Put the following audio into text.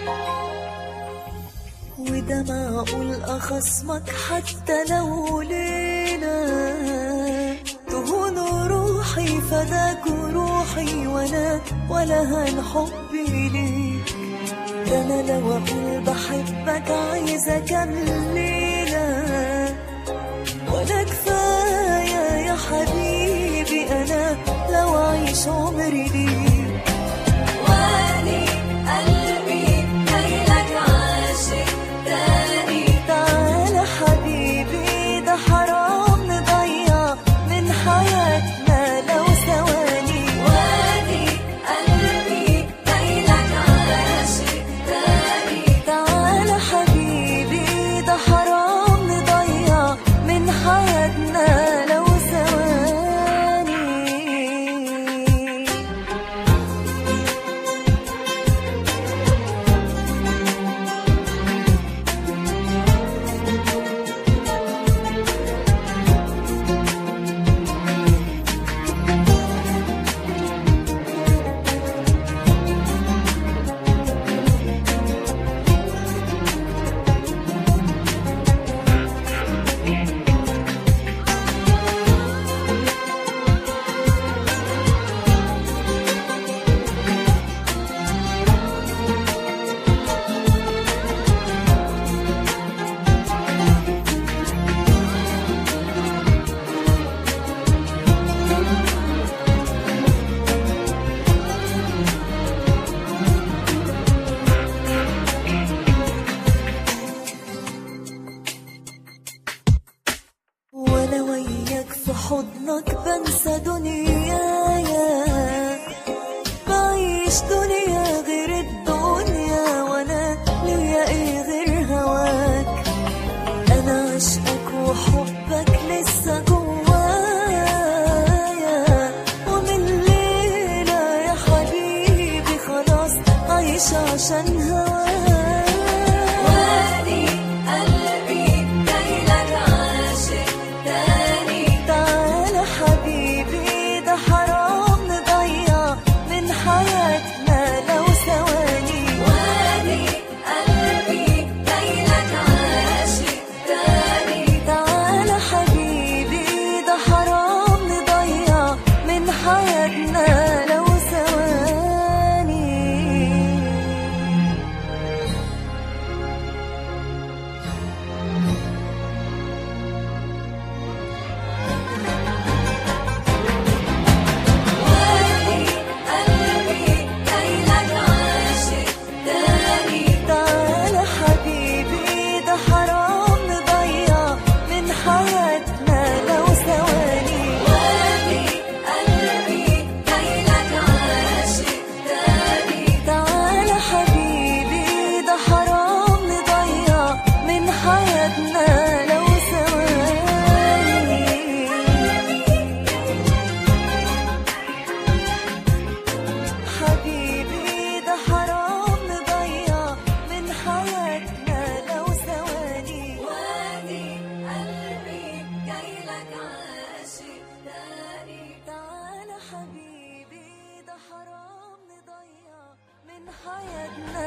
وده معقول أخصمك حتى لو لينا تهون روحي فداك روحي وانا ولا هن حبي ليك ده انا لو اقول بحبك عايزة كمل ليلة ولا كفاية يا حبيبي انا لو اعيش عمري ليك وادي قلبي جايلك عاشق تاني تعالى حبيبي ده حرام نضيع من حياتنا لو ثواني وادي قلبي جايلك عاشق تاني تعالى حبيبي ده حرام نضيع من حياتنا لو ثواني وانا وياك في حضنك بنسى دنيايا بعيش دنيا غير الدنيا وانا ليا ايه غير هواك انا عشقك وحبك لسه جوايا ومن ليلة يا حبيبي خلاص عايش عشان هواك وادي قلبي جايلك عاشق تاني تعالى حبيبي ده حرام نضيع من حياتنا لو ثواني وادي قلبي جايلك عاشق تاني تعالى حبيبي ده حرام نضيع من حياتنا لو ثواني وادي قلبي جايلك عاشق تاني تعالى حبيبي ده حرام نضيع من حياتنا لو ثواني وادي قلبي جايلك عاشق تاني تعالى حبيبي ده حرام نضيع من حياتنا لو ثواني حبيبي ده حرام نضيع من حياتنا لو ثواني وادي قلبي جايلك عاشق تاني تعالى حبيبي ده حرام نضيع من حياتنا